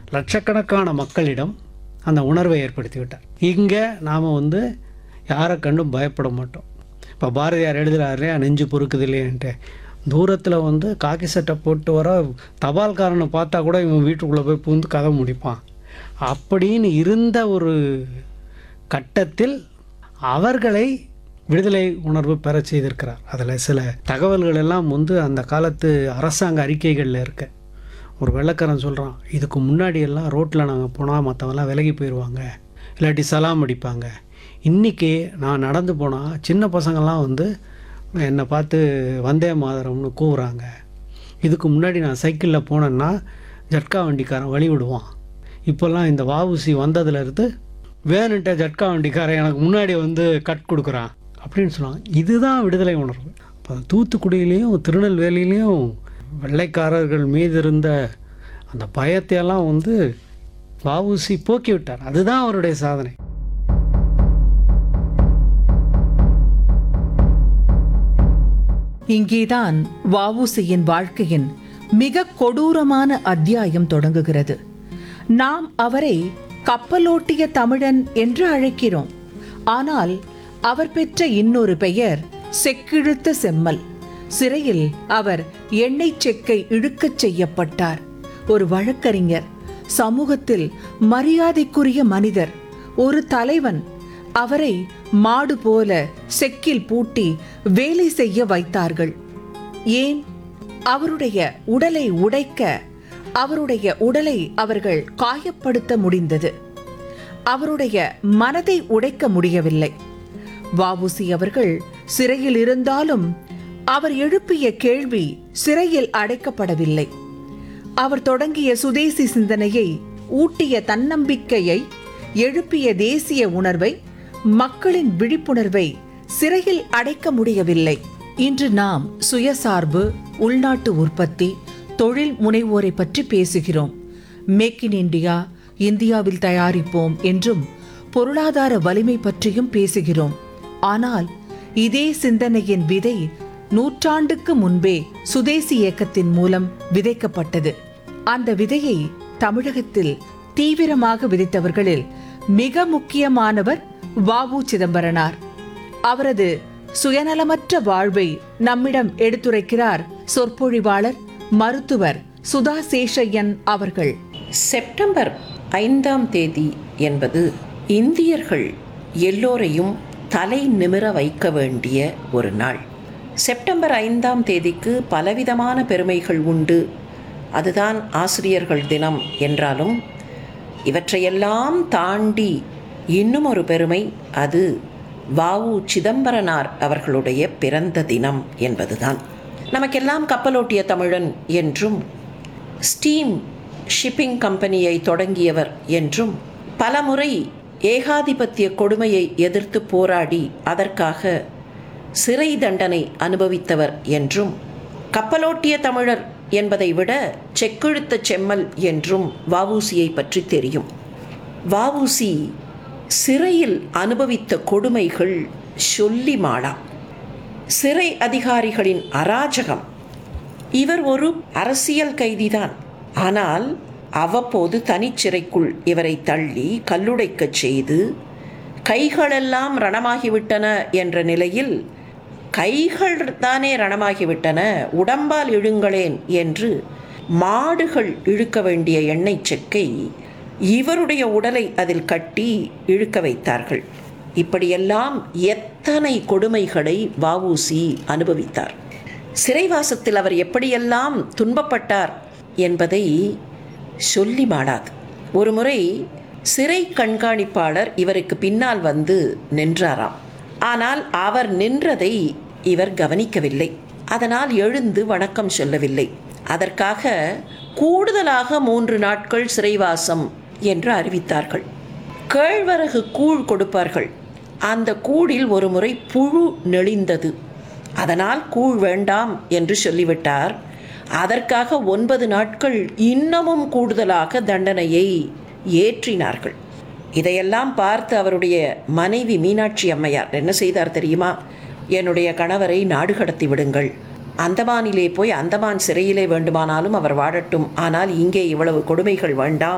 லட்சக்கணக்கான மக்களிடம் அந்த உணர்வை ஏற்படுத்தி விட்டார் இங்கே நாம் வந்து யாரை கண்டும் பயப்பட மாட்டோம் இப்போ பாரதியார் எழுதுகிறாரு இல்லையா நெஞ்சு பொறுக்குது இல்லையன்ட்டு தூரத்தில் வந்து காக்கி சட்டை போட்டு வர தபால்காரனை பார்த்தா கூட இவன் வீட்டுக்குள்ளே போய் பூந்து கதை முடிப்பான் அப்படின்னு இருந்த ஒரு கட்டத்தில் அவர்களை விடுதலை உணர்வு பெறச் செய்திருக்கிறார் அதில் சில தகவல்கள் எல்லாம் வந்து அந்த காலத்து அரசாங்க அறிக்கைகளில் இருக்கு ஒரு வெள்ளக்காரன் சொல்கிறான் இதுக்கு முன்னாடி எல்லாம் ரோட்டில் நாங்கள் போனால் மற்றவங்களாம் விலகி போயிடுவாங்க இல்லாட்டி சலாம் அடிப்பாங்க இன்றைக்கி நான் நடந்து போனால் சின்ன பசங்கள்லாம் வந்து என்னை பார்த்து வந்தே மாதரம்னு கூவுறாங்க இதுக்கு முன்னாடி நான் சைக்கிளில் போனேன்னா ஜட்கா வண்டிக்காரன் வழி விடுவான் இப்போல்லாம் இந்த வாவுசி வந்ததுலேருந்து வேணுன்ட்ட ஜட்கா வண்டிக்காரன் எனக்கு முன்னாடி வந்து கட் கொடுக்குறான் அப்படின்னு சொன்னாங்க இதுதான் விடுதலை உணர்வு இப்போ தூத்துக்குடியிலையும் திருநெல்வேலியிலையும் வெள்ளைக்காரர்கள் மீது இருந்த அந்த பயத்தையெல்லாம் வந்து வாவுசி போக்கி விட்டார் அதுதான் அவருடைய சாதனை இங்கேதான் வஉசியின் வாழ்க்கையின் மிக கொடூரமான அத்தியாயம் தொடங்குகிறது நாம் அவரை கப்பலோட்டிய தமிழன் என்று அழைக்கிறோம் ஆனால் அவர் பெற்ற இன்னொரு பெயர் செக்கிழுத்த செம்மல் சிறையில் அவர் எண்ணெய் செக்கை இழுக்கச் செய்யப்பட்டார் ஒரு வழக்கறிஞர் சமூகத்தில் மரியாதைக்குரிய மனிதர் ஒரு தலைவன் அவரை மாடு போல செக்கில் பூட்டி வேலை செய்ய வைத்தார்கள் ஏன் அவருடைய உடலை உடைக்க அவருடைய உடலை அவர்கள் காயப்படுத்த முடிந்தது அவருடைய மனதை உடைக்க முடியவில்லை வாவுசி அவர்கள் சிறையில் இருந்தாலும் அவர் எழுப்பிய கேள்வி சிறையில் அடைக்கப்படவில்லை அவர் தொடங்கிய சுதேசி சிந்தனையை ஊட்டிய தன்னம்பிக்கையை எழுப்பிய தேசிய உணர்வை மக்களின் விழிப்புணர்வை சிறையில் அடைக்க முடியவில்லை இன்று நாம் சுயசார்பு உள்நாட்டு உற்பத்தி தொழில் முனைவோரை பற்றி பேசுகிறோம் மேக் இன் இந்தியா இந்தியாவில் தயாரிப்போம் என்றும் பொருளாதார வலிமை பற்றியும் பேசுகிறோம் ஆனால் இதே சிந்தனையின் விதை நூற்றாண்டுக்கு முன்பே சுதேசி இயக்கத்தின் மூலம் விதைக்கப்பட்டது அந்த விதையை தமிழகத்தில் தீவிரமாக விதைத்தவர்களில் மிக முக்கியமானவர் வாவு சிதம்பரனார் அவரது சுயநலமற்ற வாழ்வை நம்மிடம் எடுத்துரைக்கிறார் சொற்பொழிவாளர் மருத்துவர் சுதா சேஷையன் அவர்கள் செப்டம்பர் ஐந்தாம் தேதி என்பது இந்தியர்கள் எல்லோரையும் தலை நிமிர வைக்க வேண்டிய ஒரு நாள் செப்டம்பர் ஐந்தாம் தேதிக்கு பலவிதமான பெருமைகள் உண்டு அதுதான் ஆசிரியர்கள் தினம் என்றாலும் இவற்றையெல்லாம் தாண்டி இன்னும் ஒரு பெருமை அது வாவு சிதம்பரனார் அவர்களுடைய பிறந்த தினம் என்பதுதான் நமக்கெல்லாம் கப்பலோட்டிய தமிழன் என்றும் ஸ்டீம் ஷிப்பிங் கம்பெனியை தொடங்கியவர் என்றும் பலமுறை ஏகாதிபத்திய கொடுமையை எதிர்த்து போராடி அதற்காக சிறை தண்டனை அனுபவித்தவர் என்றும் கப்பலோட்டிய தமிழர் என்பதை விட செக்கெழுத்த செம்மல் என்றும் வவுசியை பற்றி தெரியும் வவுசி சிறையில் அனுபவித்த கொடுமைகள் சொல்லி மாளா சிறை அதிகாரிகளின் அராஜகம் இவர் ஒரு அரசியல் கைதிதான் ஆனால் அவ்வப்போது தனிச்சிறைக்குள் இவரை தள்ளி கல்லுடைக்கச் செய்து கைகளெல்லாம் ரணமாகிவிட்டன என்ற நிலையில் கைகள் தானே ரணமாகிவிட்டன உடம்பால் இழுங்களேன் என்று மாடுகள் இழுக்க வேண்டிய எண்ணெய் செக்கை இவருடைய உடலை அதில் கட்டி இழுக்க வைத்தார்கள் இப்படியெல்லாம் எத்தனை கொடுமைகளை வவுசி அனுபவித்தார் சிறைவாசத்தில் அவர் எப்படியெல்லாம் துன்பப்பட்டார் என்பதை சொல்லி மாடாது ஒரு முறை சிறை கண்காணிப்பாளர் இவருக்கு பின்னால் வந்து நின்றாராம் ஆனால் அவர் நின்றதை இவர் கவனிக்கவில்லை அதனால் எழுந்து வணக்கம் சொல்லவில்லை அதற்காக கூடுதலாக மூன்று நாட்கள் சிறைவாசம் என்று அறிவித்தார்கள் கேழ்வரகு கூழ் கொடுப்பார்கள் அந்த கூழில் ஒரு முறை புழு நெளிந்தது அதனால் கூழ் வேண்டாம் என்று சொல்லிவிட்டார் அதற்காக ஒன்பது நாட்கள் இன்னமும் கூடுதலாக தண்டனையை ஏற்றினார்கள் இதையெல்லாம் பார்த்து அவருடைய மனைவி மீனாட்சி அம்மையார் என்ன செய்தார் தெரியுமா என்னுடைய கணவரை நாடு கடத்தி விடுங்கள் அந்தமானிலே போய் அந்தமான் சிறையிலே வேண்டுமானாலும் அவர் வாழட்டும் ஆனால் இங்கே இவ்வளவு கொடுமைகள் வேண்டாம்